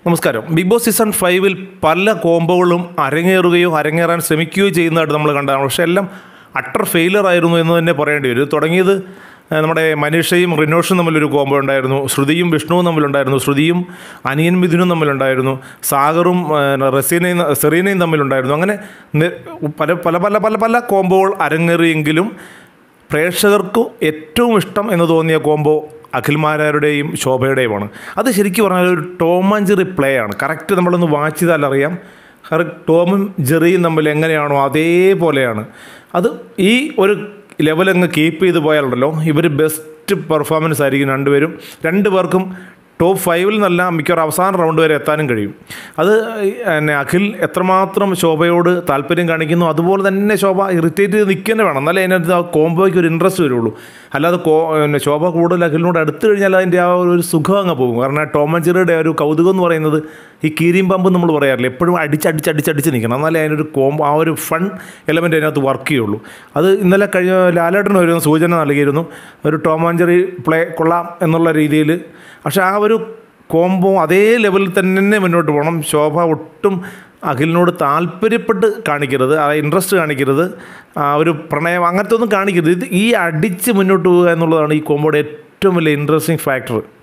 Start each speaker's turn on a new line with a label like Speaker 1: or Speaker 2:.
Speaker 1: നമസ്കാരം big boss season ഫൈവിൽ പല കോംബോകളും അരങ്ങേറുകയോ അരങ്ങേറാൻ ശ്രമിക്കുകയോ ചെയ്യുന്നതായിട്ട് നമ്മൾ കണ്ടതാണ് പക്ഷേ എല്ലാം അട്ടർ ഫെയിലർ ആയിരുന്നു എന്ന് തന്നെ പറയേണ്ടി വരും ഇത് തുടങ്ങിയത് ഏഹ്, നമ്മുടെ മനീഷയും റിനോഷും തമ്മിലൊരു കോംബോ ഉണ്ടായിരുന്നു ശ്രുതിയും വിഷ്ണുവും തമ്മിലുണ്ടായിരുന്നു ശ്രുതിയും അനിയൻ മിഥുനും തമ്മിലുണ്ടായിരുന്നു സാഗറും ഏഹ്, റസീനയും സെറീനയും തമ്മിലുണ്ടായിരുന്നു അങ്ങനെ നി- പല പല പല പല പല കോംബോകൾ അരങ്ങേറിയെങ്കിലും പ്രേക്ഷകർക്ക് ഏറ്റവും ഇഷ്ടം എന്ന് തോന്നിയ കോംബോ അഖിൽമാരാരുടെയും ശോഭയുടെയുമാണ് അത് ശരിക്കും പറഞ്ഞാൽ ഒരു ടോം ആൻഡ് ജെറി പ്ലേ ആണ് കറക്റ്റ് നമ്മളൊന്ന് വാച്ച് ചെയ്താൽ അറിയാം കറക്റ്റ് ടോമും ജെറിയും തമ്മിൽ എങ്ങനെയാണോ അതേപോലെയാണ് അത് ഈ ഒരു ലെവലങ്ങ് കീപ്പ് ചെയ്ത് പോയാലുണ്ടല്ലോ ഇവർ ബെസ്റ്റ് പെർഫോമൻസ് ആയിരിക്കും രണ്ടുപേരും രണ്ട് പേർക്കും ടോപ്പ് ഫൈവിൽ നിന്നല്ല മിക്കവാറും അവസാന റൗണ്ട് വരെ എത്താനും കഴിയും അത് പിന്നെ അഖിൽ എത്രമാത്രം ശോഭയോട് താല്പര്യം കാണിക്കുന്നു അതുപോലെ തന്നെ ശോഭ ഇറിറ്റേറ്റ് ചെയ്ത് നിൽക്കുന്നത് വേണം എന്നാലേ അതിനകത്ത് ആ കോംബോയ്ക്ക് ഒരു ഇൻട്രസ്റ്റ് വരുള്ളൂ അല്ലാതെ കോ പിന്നെ ശോഭ കൂടുതൽ അഖിലിനോട് അടുത്ത് കഴിഞ്ഞാൽ അതിൻ്റെ ആ ഒരു സുഖം അങ്ങ് പോകും കാരണം ആ ടോം ആൻഡ് ജെറിയുടെ ഒരു കൗതുകം എന്ന് പറയുന്നത് ഈ കീരിയും പമ്പ് നമ്മൾ പറയാറില്ല എപ്പോഴും അടിച്ചടിച്ച് അടിച്ചടിച്ച് നിൽക്കണം എന്നാലേ അതിനൊരു കോംബോ ആ ഒരു ഫൺ എലമെൻ്റ് അതിനകത്ത് വർക്ക് ചെയ്യുള്ളൂ അത് ഇന്നലെ കഴിഞ്ഞ ലാലേട്ടന് ഒരു സൂചന നൽകിയിരുന്നു ഒരു ടോം ആൻഡ് ജെറി പ്ലേ കൊള്ളാം എന്നുള്ള രീതിയിൽ പക്ഷേ ആ ഒരു കോംബോ അതേ ലെവലിൽ തന്നെ മുന്നോട്ട് പോകണം ശോഭ ഒട്ടും അഖിലിനോട് താല്പര്യപ്പെട്ട് കാണിക്കരുത് ആ ഇൻട്രസ്റ്റ് കാണിക്കരുത് ആ ഒരു പ്രണയം അങ്ങനത്തെ ഒന്നും കാണിക്കരുത് ഇത് ഈ അടിച്ച് മുന്നോട്ട് പോകുക എന്നുള്ളതാണ് ഈ കോംബോയുടെ ഏറ്റവും വലിയ ഇൻട്രസ്റ്റിംഗ് ഫാക്ടർ